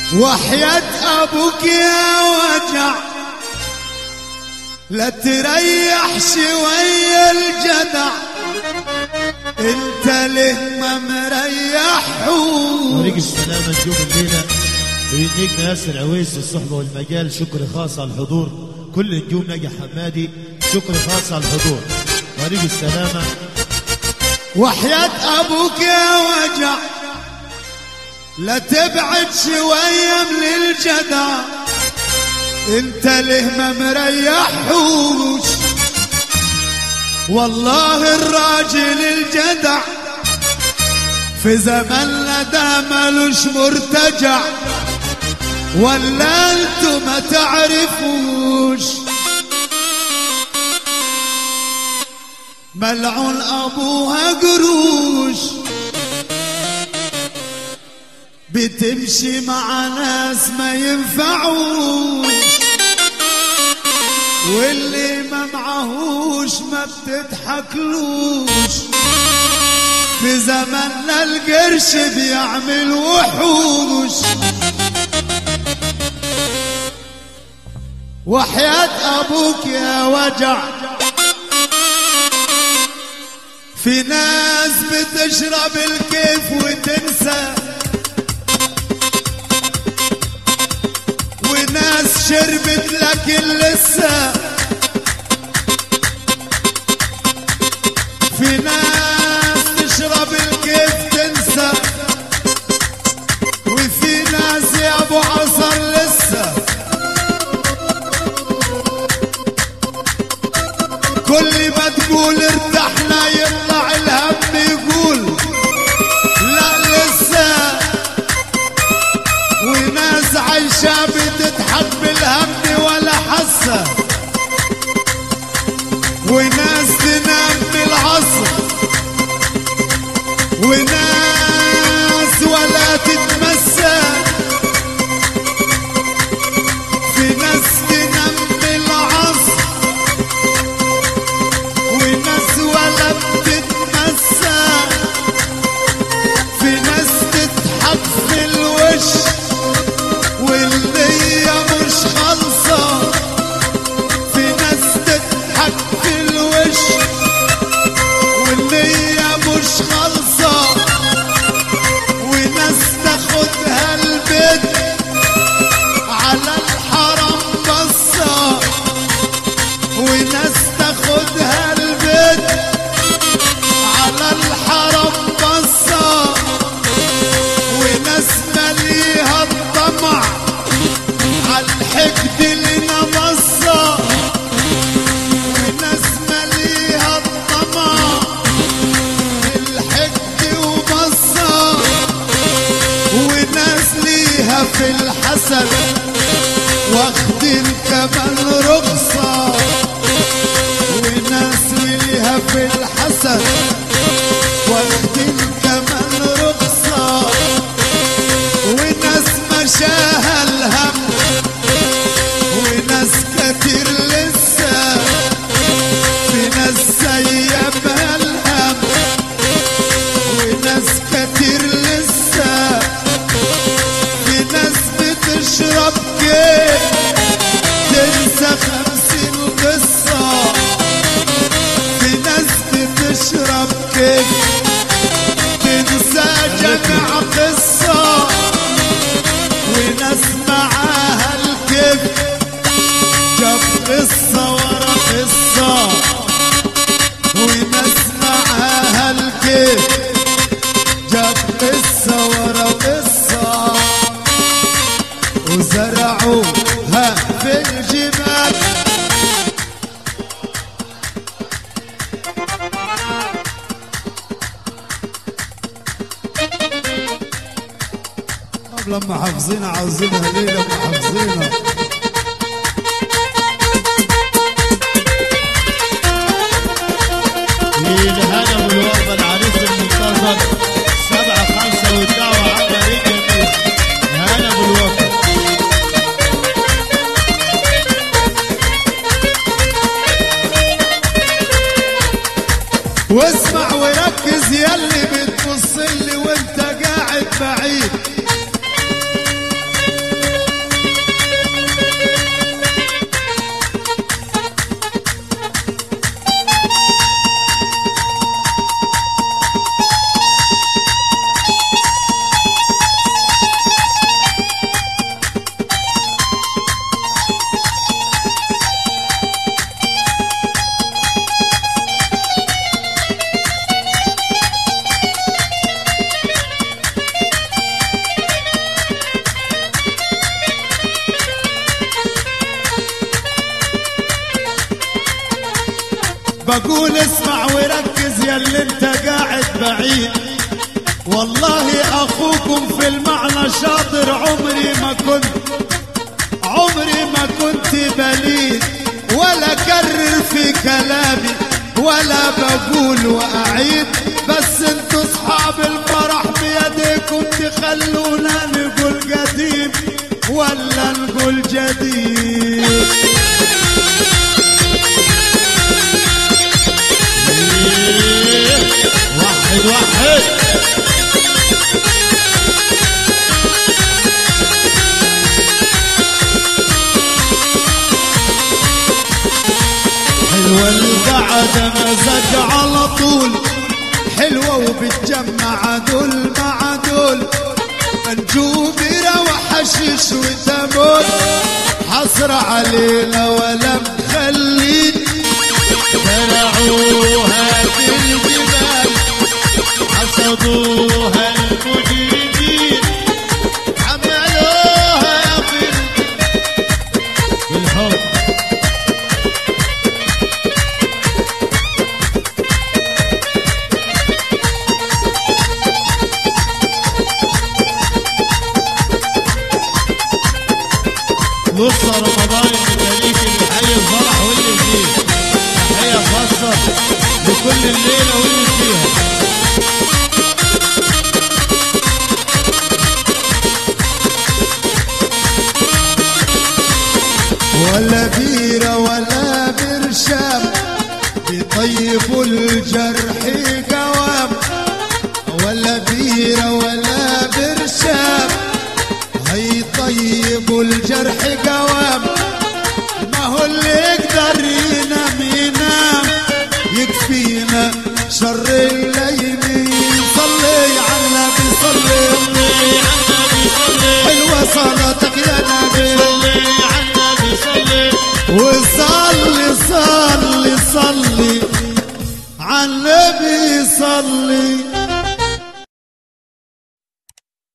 وحياة أبوك يا وجع لا تريح شوية الجدع انت ليه ما مريحوش طريق السلامة نجوم الليلة نجم ياسر عويس الصحبة والمجال شكر خاص على الحضور كل نجوم نجح حمادي شكر خاص على الحضور طريق السلامة وحياة أبوك يا وجع لا تبعد شوية من الجدع انت ليه ما مريحوش والله الراجل الجدع في زماننا ده ملوش مرتجع ولا انتوا ما تعرفوش ملعون ابوها قروش بتمشي مع ناس ما ينفعوش واللي ما معهوش ما بتضحكلوش في زماننا القرش بيعمل وحوش وحياة أبوك يا وجع في ناس بتشرب الكيف وتنسى وناس شربت لكن لسه في ناس تشرب الكيف تنسى وفي ناس يا ابو عصر لسه كل ما تقول ارتحنا يطلع الهم يقول لا لسه وناس عايشة بتضحك بالهم ولا حسة وناس تنام بالعصر وناس ولا تتمسى في ناس تنام بالعصر وناس ولا بتتمسى في ناس تضحك في الوش واللي مش خالصة في ناس تضحك في الوش واللي مش خالصة وناس تاخدها البيت على الحرم بصة وناس تاخدها البيت على الحرم بصة وناس مليها الطمع عالحقد لنا بصة وناس مليها الطمع الحقد وبصة وناس ليها في الحسد واخدين كمان رخصة وناس ليها في الحسد واخدين كمان رخصة وناس مشاها الهم وناس كتير لسه في ناس سيبها الهم وناس كتير لسه في ناس بتشرب كيف تنسى خمسين قصة في ناس بتشرب كيف تنسى جمع قصة وناس معاها الكيف جاب قصة ورا قصة وناس معاها الكيف جاب قصة ورا قصة وزرعوها في الجبال طب لما حافظينها عاوزينها ليه لما حافظينها للهنا والوفا العريس المنتظر سبعة خمسة والدعوة على رجل هنا بالوفا واسمع وركز يلي بتبص لي وانت قاعد بعيد بقول اسمع وركز يا اللي انت قاعد بعيد والله اخوكم في المعنى شاطر عمري ما كنت عمري ما كنت بليد ولا كرر في كلامي ولا بقول واعيد بس انتوا اصحاب الفرح بيديكم تخلونا نقول قديم ولا نقول جديد واحد واحد حلوة القعدة مزاج على طول حلوة وبتجمع دول مع دول نجوبرة وحشيش وتمول حصر علينا ولا مخلين زرعوها في الجبال حصدوها المجرمين عملوها في بالحب نص رمضان الميكانيك اللي حي الفرح واللي فيه تحية خاصة لكل الليلة واللي فيها ولا بيرة ولا برشام بيطيبوا الجر